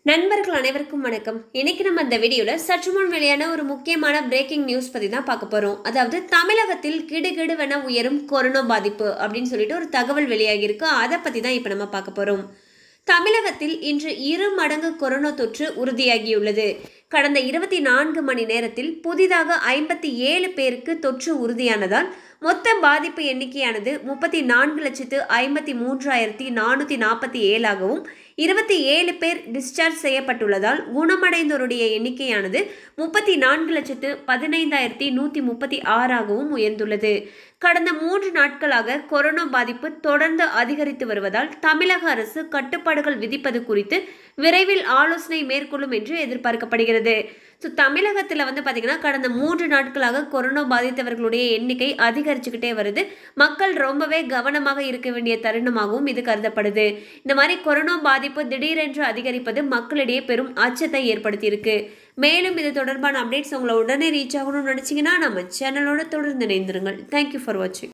நண்பர்கள் அனைவருக்கும் வணக்கம் இன்னைக்கு நம்ம இந்த வீடியோவில் சற்று முன் வெளியான ஒரு முக்கியமான பிரேக்கிங் நியூஸ் பற்றி தான் பார்க்க போகிறோம் அதாவது தமிழகத்தில் கிடுகிடுவென உயரும் கொரோனா பாதிப்பு அப்படின்னு சொல்லிட்டு ஒரு தகவல் வெளியாகியிருக்கு அதை பற்றி தான் இப்போ நம்ம பார்க்க போகிறோம் தமிழகத்தில் இன்று இரு மடங்கு கொரோனா தொற்று உறுதியாகியுள்ளது கடந்த இருபத்தி நான்கு மணி நேரத்தில் புதிதாக ஐம்பத்தி ஏழு பேருக்கு தொற்று உறுதியானதால் மொத்த பாதிப்பு எண்ணிக்கையானது முப்பத்தி நான்கு லட்சத்து ஐம்பத்தி மூன்றாயிரத்தி நானூற்றி நாற்பத்தி ஏழாகவும் இருபத்தி ஏழு பேர் டிஸ்சார்ஜ் செய்யப்பட்டுள்ளதால் குணமடைந்தோருடைய எண்ணிக்கையானது முப்பத்தி நான்கு லட்சத்து பதினைந்தாயிரத்தி நூற்றி முப்பத்தி ஆறாகவும் உயர்ந்துள்ளது கடந்த மூன்று நாட்களாக கொரோனா பாதிப்பு தொடர்ந்து அதிகரித்து வருவதால் தமிழக அரசு கட்டுப்பாடுகள் விதிப்பது குறித்து விரைவில் ஆலோசனை மேற்கொள்ளும் என்று எதிர்பார்க்கப்படுகிறது ஸோ தமிழகத்தில் வந்து பார்த்திங்கன்னா கடந்த மூன்று நாட்களாக கொரோனா பாதித்தவர்களுடைய எண்ணிக்கை அதிகரிச்சுக்கிட்டே வருது மக்கள் ரொம்பவே கவனமாக இருக்க வேண்டிய தருணமாகவும் இது கருதப்படுது இந்த மாதிரி கொரோனா பாதிப்பு திடீரென்று அதிகரிப்பது மக்களிடையே பெரும் அச்சத்தை ஏற்படுத்தியிருக்கு மேலும் இது தொடர்பான அப்டேட்ஸ் உங்களை உடனே ரீச் ஆகணும்னு நினச்சிங்கன்னா நம்ம சேனலோட தொடர்ந்து இணைந்திருங்கள் தேங்க்யூ ஃபார் வாட்சிங்